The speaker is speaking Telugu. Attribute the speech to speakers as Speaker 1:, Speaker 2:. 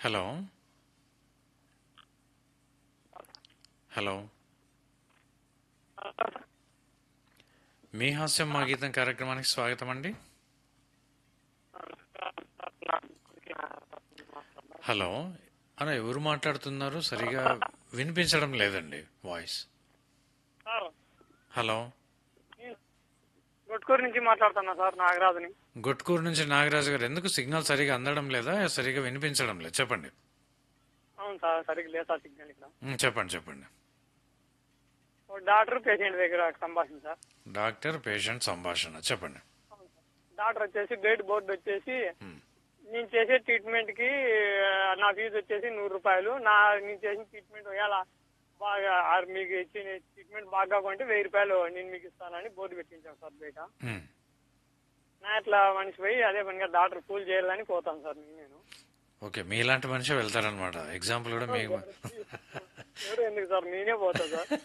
Speaker 1: హలో హలో మీ హాస్యం మా గీతం కార్యక్రమానికి స్వాగతం అండి హలో అన్న ఎవరు మాట్లాడుతున్నారు సరిగా వినిపించడం లేదండి వాయిస్
Speaker 2: సార్
Speaker 1: హలో
Speaker 2: గొట్కూరు నుంచి మాట్లాడుతున్నా సార్ నాగరాజుని
Speaker 1: గుట్కూరు నుంచి నాగరాజు గారు ఎందుకు సిగ్నల్ సరిగా అందడం లేదా సరిగా వినిపించడం లేదు చెప్పండి
Speaker 2: అవును సార్ సరిగ్గా లేదు సార్ సిగ్నల్ ఇక్కడ
Speaker 1: ఉమ్, చెప్పండి చెప్పండి
Speaker 2: ఓ డాక్టర్ పేషెంట్ దగ్గర సంభాషణ సార్
Speaker 1: డాక్టర్ పేషెంట్ సంభాషణ చెప్పండి
Speaker 2: డాక్టర్ వచ్చేసి డేట్ బోర్డు వచ్చేసి
Speaker 1: ఉమ్,
Speaker 2: నేను చేసే ట్రీట్మెంట్ కి ఆ, నా ఫీజు వచ్చేసి నూరు రూపాయలు నా నేను చేసిన ట్రీట్మెంట్ ఒకవేళ బాగా ఆ, మీకు ఇచ్చిన ట్రీట్మెంట్ బాగా కొంటే వెయ్యి రూపాయలు నేను మీకు ఇస్తానని బోర్డు పెట్టించాను సార్ బయట
Speaker 1: ఉమ్.
Speaker 2: నా ఇట్లా మనిషి పోయి అదే పనిగా డాక్టర్ పూల్ చేయాలని పోతాను సార్ నేను
Speaker 1: ఓకే మీలాంటి మనిషి వెళ్తారనమాట ఎగ్జాంపుల్ కూడా మీకు
Speaker 2: ఎవరు ఎందుకు సార్ నేనే పోతా సార్